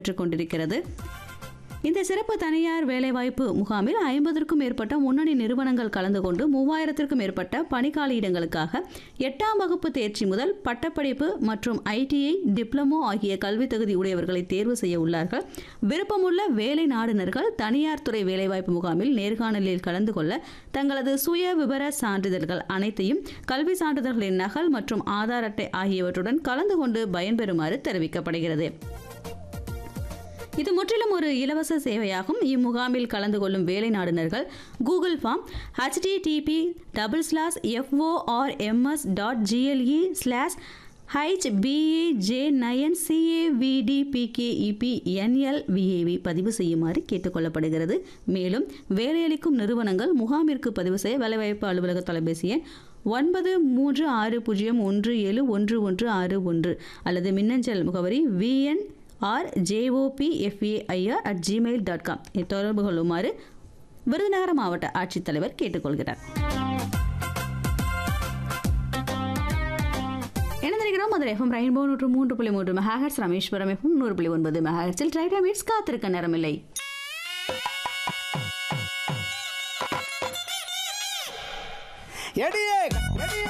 பெற்றுக் கொண்டிருக்கிறது இந்த சிறப்பு தனியார் வேலைவாய்ப்பு முகாமில் ஐம்பதற்கும் மேற்பட்ட முன்னணி நிறுவனங்கள் கலந்து கொண்டு மூவாயிரத்திற்கும் மேற்பட்ட பணிக்கால இடங்களுக்காக எட்டாம் வகுப்பு தேர்ச்சி முதல் பட்டப்படிப்பு மற்றும் ஐடிஐ டிப்ளமோ ஆகிய கல்வி தகுதி உடையவர்களை தேர்வு செய்ய உள்ளார்கள் விருப்பமுள்ள வேலை நாடுனர்கள் தனியார் துறை வேலைவாய்ப்பு முகாமில் நேர்காணலில் கலந்து கொள்ள தங்களது சுய விவர சான்றிதழ்கள் அனைத்தையும் கல்வி சான்றிதழ்களின் நகல் மற்றும் ஆதார் அட்டை ஆகியவற்றுடன் கலந்து கொண்டு பயன்பெறுமாறு தெரிவிக்கப்படுகிறது இது முற்றிலும் ஒரு இலவச சேவையாகும் இம்முகாமில் கலந்து கொள்ளும் வேலை நாடுனர்கள் Google form HTTP double slash FORMS dot GLE slash HPAJ nine CAVDPKEP NLVAV பதிவு செய்யுமாறு கேட்டுக்கொள்ளப்படுகிறது மேலும் வேலையளிக்கும் நிறுவனங்கள் முகாமிற்கு பதிவு செய்ய வேலைவாய்ப்பு அலுவலக தொலைபேசி எண் ஒன்பது மூன்று ஆறு பூஜ்ஜியம் ஒன்று ஏழு ஒன்று ஒன்று ஆறு ஒன்று அல்லது மின்னஞ்சல் முகவரி VN R JOBFAIR at Gmail dot com தொடர்பு கொள்ளுமாறு விருதுநகர் மாவட்ட ஆட்சித்தலைவர் கேட்டுக்கொள்கிறார் இணைந்திருக்கிறோம் மதுரை எஃப்எம் ரெயின்போ நூற்று மூன்று புள்ளி மூன்று மெகாஹெட்ஸ் ராமேஸ்வரம் எஃப்எம் நூறு புள்ளி ஒன்பது மெகாஹெட்ஸில் ட்ரைடா மீட்ஸ் காத்திருக்க நேரமில்லை எடியே எடியே